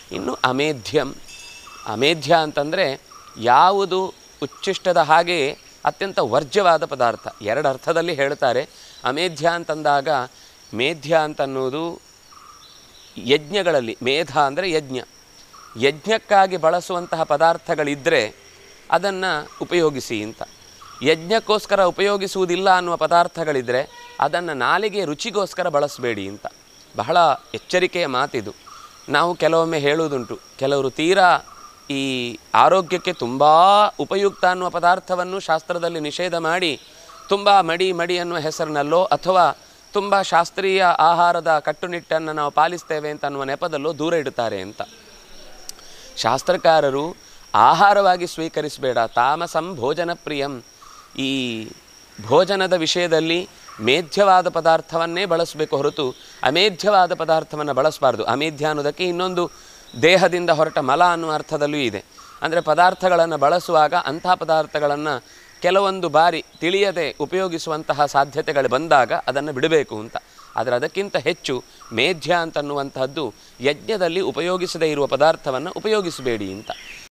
ಇನ್ನು ಅಮೇಧ್ಯಂ ಅಮೇಧ್ಯ ಅಂತಂದರೆ ಯಾವುದು ಉಚ್ಚಿಷ್ಟದ ಹಾಗೆಯೇ ಅತ್ಯಂತ ವರ್ಜ್ಯವಾದ ಪದಾರ್ಥ ಎರಡು ಅರ್ಥದಲ್ಲಿ ಹೇಳ್ತಾರೆ ಅಮೇಧ್ಯ ಅಂತಂದಾಗ ಮೇಧ್ಯ ಅಂತನ್ನುವುದು ಯಜ್ಞಗಳಲ್ಲಿ ಮೇಧ ಅಂದರೆ ಯಜ್ಞ ಯಜ್ಞಕ್ಕಾಗಿ ಬಳಸುವಂತಹ ಪದಾರ್ಥಗಳಿದ್ದರೆ ಅದನ್ನು ಉಪಯೋಗಿಸಿ ಅಂತ ಯಜ್ಞಕ್ಕೋಸ್ಕರ ಉಪಯೋಗಿಸುವುದಿಲ್ಲ ಅನ್ನುವ ಪದಾರ್ಥಗಳಿದ್ದರೆ ಅದನ್ನು ನಾಲಿಗೆ ರುಚಿಗೋಸ್ಕರ ಬಳಸಬೇಡಿ ಅಂತ ಬಹಳ ಎಚ್ಚರಿಕೆಯ ಮಾತಿದು ನಾವು ಕೆಲವೊಮ್ಮೆ ಹೇಳುವುದುಂಟು ಕೆಲವರು ತೀರಾ ಈ ಆರೋಗ್ಯಕ್ಕೆ ತುಂಬ ಉಪಯುಕ್ತ ಅನ್ನುವ ಪದಾರ್ಥವನ್ನು ಶಾಸ್ತ್ರದಲ್ಲಿ ನಿಷೇಧ ಮಾಡಿ ತುಂಬ ಮಡಿ ಮಡಿ ಅನ್ನುವ ಹೆಸರಿನಲ್ಲೋ ಅಥವಾ ತುಂಬ ಶಾಸ್ತ್ರೀಯ ಆಹಾರದ ಕಟ್ಟುನಿಟ್ಟನ್ನು ನಾವು ಪಾಲಿಸ್ತೇವೆ ಅಂತ ಅನ್ನುವ ನೆಪದಲ್ಲೋ ದೂರ ಇಡುತ್ತಾರೆ ಅಂತ ಶಾಸ್ತ್ರಕಾರರು ಆಹಾರವಾಗಿ ಸ್ವೀಕರಿಸಬೇಡ ತಾಮಸಂ ಭೋಜನ ಪ್ರಿಯಂ ಈ ಭೋಜನದ ವಿಷಯದಲ್ಲಿ ಮೇಧ್ಯವಾದ ಪದಾರ್ಥವನ್ನೇ ಬಳಸಬೇಕು ಹೊರತು ಅಮೇಧ್ಯವಾದ ಪದಾರ್ಥವನ್ನು ಬಳಸಬಾರ್ದು ಅಮೇಧ್ಯ ಅನ್ನೋದಕ್ಕೆ ಇನ್ನೊಂದು ದೇಹದಿಂದ ಹೊರಟ ಮಲ ಅನ್ನುವ ಅರ್ಥದಲ್ಲೂ ಇದೆ ಅಂದರೆ ಪದಾರ್ಥಗಳನ್ನು ಬಳಸುವಾಗ ಅಂಥ ಪದಾರ್ಥಗಳನ್ನು ಕೆಲವೊಂದು ಬಾರಿ ತಿಳಿಯದೆ ಉಪಯೋಗಿಸುವಂತಹ ಸಾಧ್ಯತೆಗಳು ಬಂದಾಗ ಅದನ್ನು ಬಿಡಬೇಕು ಅಂತ ಆದರೆ ಅದಕ್ಕಿಂತ ಹೆಚ್ಚು ಮೇಧ್ಯ ಅಂತನ್ನುವಂತಹದ್ದು ಯಜ್ಞದಲ್ಲಿ ಉಪಯೋಗಿಸದೇ ಇರುವ ಪದಾರ್ಥವನ್ನು ಉಪಯೋಗಿಸಬೇಡಿ ಅಂತ